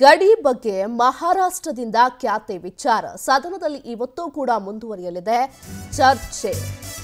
ಗಡಿ ಬಗ್ಗೆ ಮಹಾರಾಷ್ಟ್ರದಿಂದ ಖ್ಯಾತೆ ವಿಚಾರ ಸದನದಲ್ಲಿ ಇವತ್ತೂ ಕೂಡ ಮುಂದುವರಿಯಲಿದೆ ಚರ್ಚೆ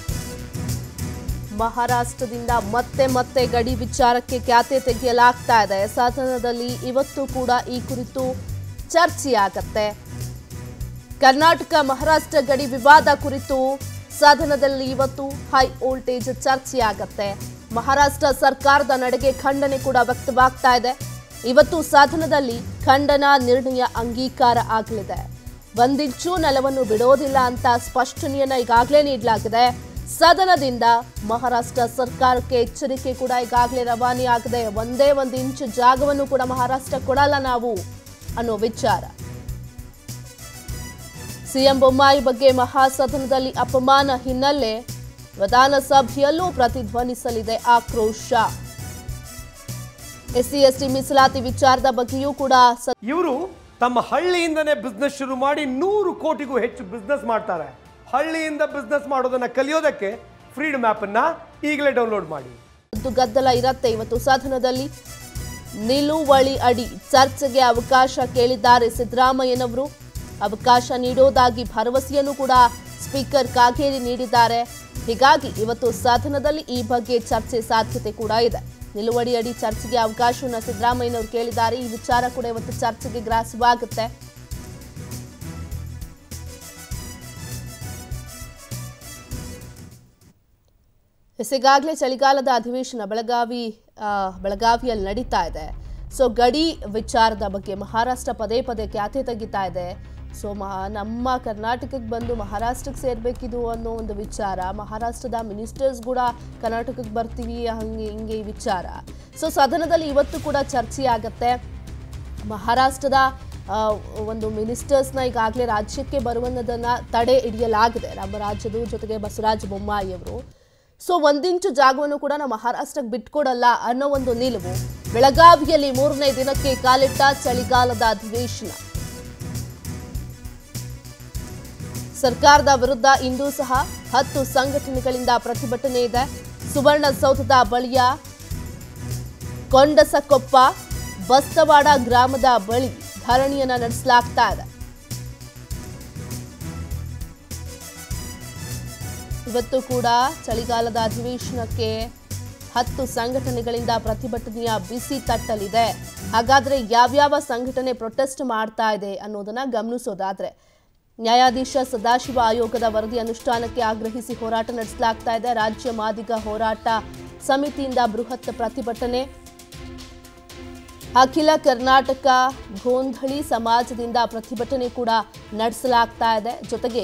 ಮಹಾರಾಷ್ಟ್ರದಿಂದ ಮತ್ತೆ ಮತ್ತೆ ಗಡಿ ವಿಚಾರಕ್ಕೆ ಖ್ಯಾತೆ ತೆಗೆಯಲಾಗ್ತಾ ಇದೆ ಸದನದಲ್ಲಿ ಇವತ್ತು ಕೂಡ ಈ ಕುರಿತು ಚರ್ಚೆಯಾಗತ್ತೆ ಕರ್ನಾಟಕ ಮಹಾರಾಷ್ಟ್ರ ಗಡಿ ವಿವಾದ ಕುರಿತು ಸದನದಲ್ಲಿ ಇವತ್ತು ಹೈ ವೋಲ್ಟೇಜ್ ಚರ್ಚೆಯಾಗತ್ತೆ ಮಹಾರಾಷ್ಟ್ರ ಸರ್ಕಾರದ ನಡೆಗೆ ಖಂಡನೆ ಕೂಡ ವ್ಯಕ್ತವಾಗ್ತಾ ಇದೆ ಇವತ್ತು ಸದನದಲ್ಲಿ ಖಂಡನಾ ನಿರ್ಣಯ ಅಂಗೀಕಾರ ಆಗಲಿದೆ ಒಂದಿಂಚು ನೆಲವನ್ನು ಬಿಡೋದಿಲ್ಲ ಅಂತ ಸ್ಪಷ್ಟನೆಯನ್ನ ಈಗಾಗಲೇ ನೀಡಲಾಗಿದೆ ಸದನದಿಂದ ಮಹಾರಾಷ್ಟ್ರ ಸರ್ಕಾರಕ್ಕೆ ಎಚ್ಚರಿಕೆ ಕೂಡ ಈಗಾಗಲೇ ರವಾನೆಯಾಗಿದೆ ಒಂದೇ ಒಂದು ಇಂಚು ಜಾಗವನ್ನು ಕೂಡ ಮಹಾರಾಷ್ಟ್ರ ಕೊಡಲ್ಲ ನಾವು ಅನ್ನೋ ವಿಚಾರ ಸಿಎಂ ಬೊಮ್ಮಾಯಿ ಬಗ್ಗೆ ಮಹಾಸದನದಲ್ಲಿ ಅಪಮಾನ ಹಿನ್ನೆಲೆ ವಿಧಾನಸಭೆಯಲ್ಲೂ ಪ್ರತಿಧ್ವನಿಸಲಿದೆ ಆಕ್ರೋಶ ಎಸ್ಸಿ ಎಸ್ಟಿ ಮೀಸಲಾತಿ ವಿಚಾರದ ಬಗ್ಗೆಯೂ ಕೂಡ ಸ- ಇವರು ತಮ್ಮ ಹಳ್ಳಿಯಿಂದನೇ ಬಿಸ್ನೆಸ್ ಶುರು ಮಾಡಿ ನೂರು ಕೋಟಿಗೂ ಹೆಚ್ಚು ಬಿಸ್ನೆಸ್ ಮಾಡ್ತಾರೆ ಹಳ್ಳಿಯಿಂದ ಬಿಸ್ನೆಸ್ ಮಾಡೋದನ್ನ ಕಲಿಯೋದಕ್ಕೆ ಫ್ರೀಡಮ್ ಅನ್ನ ಈಗಲೇ ಡೌನ್ಲೋಡ್ ಮಾಡಿ ಒಂದು ಗದ್ದಲ ಇರತ್ತೆ ಇವತ್ತು ಸದನದಲ್ಲಿ ನಿಲುವಳಿ ಅಡಿ ಚರ್ಚೆಗೆ ಅವಕಾಶ ಕೇಳಿದ್ದಾರೆ ಸಿದ್ದರಾಮಯ್ಯನವರು ಅವಕಾಶ ನೀಡೋದಾಗಿ ಭರವಸೆಯನ್ನು ಕೂಡ ಸ್ಪೀಕರ್ ಕಾಗೇರಿ ನೀಡಿದ್ದಾರೆ ಹೀಗಾಗಿ ಇವತ್ತು ಸದನದಲ್ಲಿ ಈ ಬಗ್ಗೆ ಚರ್ಚೆ ಸಾಧ್ಯತೆ ಕೂಡ ಇದೆ ನಿಲುವಳಿ ಅಡಿ ಚರ್ಚೆಗೆ ಅವಕಾಶವನ್ನು ಸಿದ್ದರಾಮಯ್ಯನವರು ಕೇಳಿದ್ದಾರೆ ಈ ವಿಚಾರ ಕೂಡ ಇವತ್ತು ಚರ್ಚೆಗೆ ಗ್ರಾಸವಾಗುತ್ತೆ ಎಸ್ ಈಗಾಗಲೇ ಚಳಿಗಾಲದ ಅಧಿವೇಶನ ಬೆಳಗಾವಿ ಆ, ಬೆಳಗಾವಿಯಲ್ಲಿ ನಡೀತಾ ಇದೆ ಸೊ ಗಡಿ ವಿಚಾರದ ಬಗ್ಗೆ ಮಹಾರಾಷ್ಟ್ರ ಪದೇ ಪದೇ ಖ್ಯಾತೆ ತೆಗಿತಾ ಇದೆ ಸೊ ಮಹಾ ನಮ್ಮ ಕರ್ನಾಟಕಕ್ಕೆ ಬಂದು ಮಹಾರಾಷ್ಟ್ರಕ್ಕೆ ಸೇರ್ಬೇಕಿದು ಅನ್ನೋ ಒಂದು ವಿಚಾರ ಮಹಾರಾಷ್ಟ್ರದ ಮಿನಿಸ್ಟರ್ಸ್ ಕೂಡ ಕರ್ನಾಟಕಕ್ಕೆ ಬರ್ತೀವಿ ಹಂಗೆ ಹಿಂಗೆ ಈ ವಿಚಾರ ಸೊ ಸದನದಲ್ಲಿ ಇವತ್ತು ಕೂಡ ಚರ್ಚೆ ಆಗತ್ತೆ ಮಹಾರಾಷ್ಟ್ರದ ಆ, ಒಂದು ಮಿನಿಸ್ಟರ್ಸ್ನ ಈಗಾಗಲೇ ರಾಜ್ಯಕ್ಕೆ ಬರುವನ್ನೋದನ್ನ ತಡೆ ಹಿಡಿಯಲಾಗಿದೆ ನಮ್ಮ ರಾಜ್ಯದ ಜೊತೆಗೆ ಬಸವರಾಜ ಬೊಮ್ಮಾಯಿ ಅವರು ಸೊ ಒಂದಿಂಚು ಜಾಗವನ್ನು ಕೂಡ ನಾವು ಮಹಾರಾಷ್ಟ್ರಕ್ಕೆ ಬಿಟ್ಕೊಡಲ್ಲ ಅನ್ನೋ ಒಂದು ನಿಲುವು ಬೆಳಗಾವಿಯಲ್ಲಿ ಮೂರನೇ ದಿನಕ್ಕೆ ಕಾಲಿಟ್ಟ ಚಳಿಗಾಲದ ಅಧಿವೇಶನ ಸರ್ಕಾರದ ವಿರುದ್ಧ ಇಂದೂ ಸಹ ಹತ್ತು ಸಂಘಟನೆಗಳಿಂದ ಪ್ರತಿಭಟನೆ ಇದೆ ಸುವರ್ಣಸೌಧದ ಬಳಿಯ ಕೊಂಡಸಕೊಪ್ಪ ಬಸ್ತವಾಡ ಗ್ರಾಮದ ಬಳಿ ಧರಣಿಯನ್ನ ನಡೆಸಲಾಗ್ತಾ ಇದೆ ಇವತ್ತು ಕೂಡ ಚಳಿಗಾಲದ ಅಧಿವೇಶನಕ್ಕೆ ಹತ್ತು ಸಂಘಟನೆಗಳಿಂದ ಪ್ರತಿಭಟನೆಯ ಬಿಸಿ ತಟ್ಟಲಿದೆ ಹಾಗಾದ್ರೆ ಯಾವ್ಯಾವ ಸಂಘಟನೆ ಪ್ರೊಟೆಸ್ಟ್ ಮಾಡ್ತಾ ಇದೆ ಅನ್ನೋದನ್ನ ಗಮನಿಸೋದಾದ್ರೆ ನ್ಯಾಯಾಧೀಶ ಸದಾಶಿವ ಆಯೋಗದ ವರದಿ ಅನುಷ್ಠಾನಕ್ಕೆ ಆಗ್ರಹಿಸಿ ಹೋರಾಟ ನಡೆಸಲಾಗ್ತಾ ಇದೆ ರಾಜ್ಯ ಮಾದಿಗ ಹೋರಾಟ ಸಮಿತಿಯಿಂದ ಬೃಹತ್ ಪ್ರತಿಭಟನೆ ಅಖಿಲ ಕರ್ನಾಟಕ ಗೋಂಧಳಿ ಸಮಾಜದಿಂದ ಪ್ರತಿಭಟನೆ ಕೂಡ ನಡೆಸಲಾಗ್ತಾ ಇದೆ ಜೊತೆಗೆ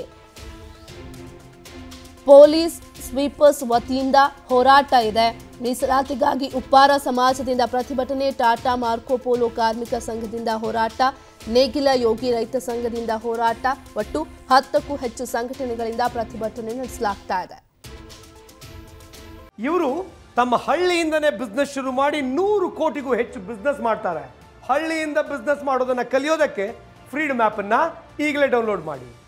ಪೊಲೀಸ್ ಸ್ವೀಪರ್ಸ್ ವತಿಯಿಂದ ಹೋರಾಟ ಇದೆ ಮೀಸಲಾತಿಗಾಗಿ ಉಪ್ಪಾರ ಸಮಾಜದಿಂದ ಪ್ರತಿಭಟನೆ ಟಾಟಾ ಮಾರ್ಕೋ ಪೋಲೋ ಕಾರ್ಮಿಕ ಸಂಘದಿಂದ ಹೋರಾಟ ನೇಗಿಲ ಯೋಗಿ ರೈತ ಸಂಘದಿಂದ ಹೋರಾಟ ಒಟ್ಟು ಹತ್ತಕ್ಕೂ ಹೆಚ್ಚು ಸಂಘಟನೆಗಳಿಂದ ಪ್ರತಿಭಟನೆ ನಡೆಸಲಾಗ್ತಾ ಇದೆ ಇವರು ತಮ್ಮ ಹಳ್ಳಿಯಿಂದನೇ ಬಿಸ್ನೆಸ್ ಶುರು ಮಾಡಿ ನೂರು ಕೋಟಿಗೂ ಹೆಚ್ಚು ಬಿಸ್ನೆಸ್ ಮಾಡ್ತಾರೆ ಹಳ್ಳಿಯಿಂದ ಬಿಸ್ನೆಸ್ ಮಾಡೋದನ್ನ ಕಲಿಯೋದಕ್ಕೆ ಫ್ರೀಡಮ್ ಅನ್ನ ಈಗಲೇ ಡೌನ್ಲೋಡ್ ಮಾಡಿ